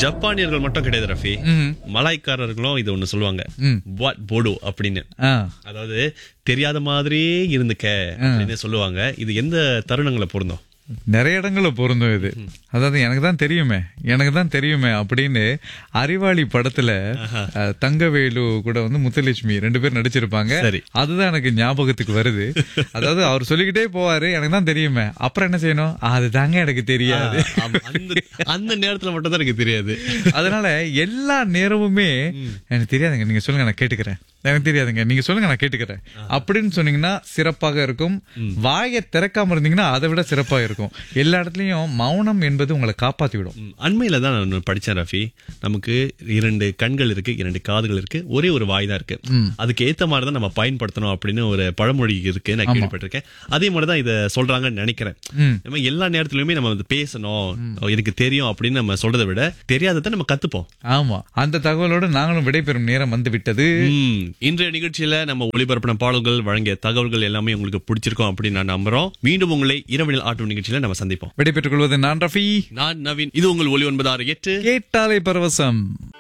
ஜப்பானியர்கள் மட்டும் கிடையாது ரஃபி ம். மலாய்க்காரர்களும் இது ஒண்ணு சொல்லுவாங்க ம். வாட் போடோ அப்படின்னு ஆ அதாவது தெரியாத மாதிரியே இருந்துக்க அப்படின்னு சொல்லுவாங்க இது எந்த தருணங்களை பொருந்தும் நிறைய இடங்கள்ல பொருந்தும் இது அதாவது எனக்கு தான் தெரியுமே எனக்கு தான் தெரியுமே அப்படின்னு அறிவாளி படத்துல அஹ், தங்கவேலு கூட வந்து முத்துலட்சுமி ரெண்டு பேரும் நடிச்சிருப்பாங்க சரி. அதுதான் எனக்கு ஞாபகத்துக்கு வருது அதாவது அவர் சொல்லிக்கிட்டே போவாரு எனக்கு தான் தெரியுமே அப்புறம் என்ன செய்யணும் அதுதாங்க எனக்கு தெரியாது ஆமா, அந்த அந்த நேரத்துல மட்டும் தான் எனக்கு தெரியாது அதனால எல்லா நேரமுமே எனக்கு தெரியாதுங்க நீங்க சொல்லுங்க நான் கேட்டுக்கிறேன் எனக்கு தெரியாதுங்க நீங்க சொல்லுங்க நான் கேட்டுக்கிறேன் அப்படின்னு சொன்னீங்கன்னா சிறப்பாக இருக்கும் வாயை திறக்காம இருந்தீங்கன்னா அதை விட சிறப்பாக இருக்கும் எல்லா இடத்துலயும் மௌனம் என்பது உங்களை காப்பாத்தி விடும் ம், அண்மையில தான் நான் படிச்சேன் ரஃபி நமக்கு இரண்டு கண்கள் இருக்கு இரண்டு காதுகள் இருக்கு ஒரே ஒரு வாய் தான் இருக்கு அதுக்கு ஏத்த மாதிரி தான் நம்ம பயன்படுத்தணும் அப்படின்னு ஒரு பழமொழி இருக்கு நான் கேள்விப்பட்டிருக்கேன் அதே மாதிரி தான் இதை சொல்றாங்கன்னு நினைக்கிறேன் ம். நம்ம எல்லா நேரத்திலுமே நம்ம வந்து பேசணும் எனக்கு தெரியும் அப்படின்னு நம்ம சொல்றதை விட தெரியாததை நம்ம கத்துப்போம் ஆமா அந்த தகவலோடு நாங்களும் விடைபெறும் நேரம் வந்து விட்டது ம், இன்றைய நிகழ்ச்சியில நம்ம ஒளிபரப்பின பாடல்கள் வழங்கிய தகவல்கள் எல்லாமே உங்களுக்கு பிடிச்சிருக்கும் அப்படின்னு நான் நம்புறோம் மீண்டும் உங்களை இரவனில் ஆட்டும் நிகழ்ச்சியில நம்ம சந்திப்போம் விடைபெற்றுக் கொள்வது நான் ரஃபி நான் நவீன் இது உங்கள் ஒளி ஒன்பது ஆறு எட்டு கேட்டாலே பரவசம்